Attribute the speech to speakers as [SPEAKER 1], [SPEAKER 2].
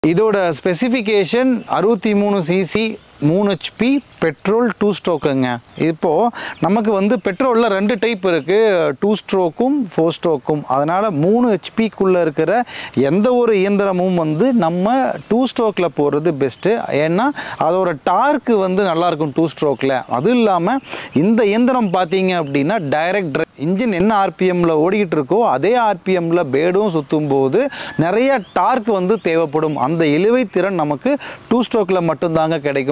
[SPEAKER 1] இதோட ஸ்பெசிஃபிகேஷன் அறுபத்தி மூணு சிசி மூணு ஹெச்பி பெட்ரோல் டூ ஸ்ட்ரோக்குங்க இப்போது நமக்கு வந்து பெட்ரோலில் ரெண்டு டைப் இருக்குது டூ ஸ்ட்ரோக்கும் ஃபோர் ஸ்ட்ரோக்கும் அதனால் மூணு ஹெச்பிக்குள்ளே இருக்கிற எந்த ஒரு இயந்திரமும் வந்து நம்ம டூ ஸ்ட்ரோக்கில் போகிறது பெஸ்ட்டு ஏன்னா அதோட டார்க்கு வந்து நல்லாயிருக்கும் டூ ஸ்ட்ரோக்கில் அதுவும் இல்லாமல் இந்த இயந்திரம் பார்த்தீங்க அப்படின்னா டைரக்ட் இன்ஜின் என்ன ஆர்பிஎம்மில் ஓடிக்கிட்டு இருக்கோ அதே ஆர்பிஎம்மில் பேடும் சுற்றும் போது நிறைய டார்க் வந்து தேவைப்படும் அந்த இழுவை திறன் நமக்கு டூ ஸ்ட்ரோக்கில் மட்டும்தாங்க கிடைக்கும்